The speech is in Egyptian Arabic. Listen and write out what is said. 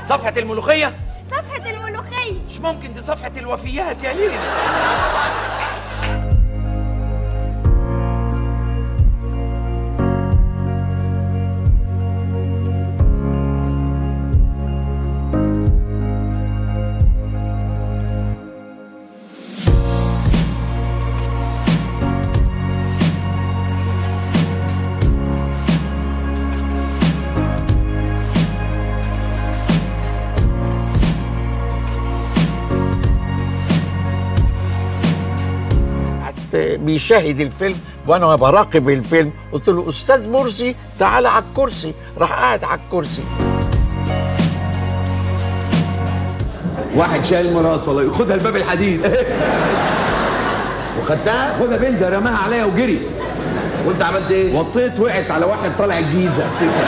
صفحة الملوخية صفحة الملوخية مش ممكن دي صفحة الوفيات يا ليل بيشاهد الفيلم وانا براقب الفيلم قلت له استاذ مرسي تعالى على الكرسي راح قاعد على الكرسي واحد شايل مراته والله خدها الباب الحديد وخدتها خدها بنت رماها عليا وجري وانت عملت ايه؟ وطيت وقعت على واحد طالع الجيزه افتكر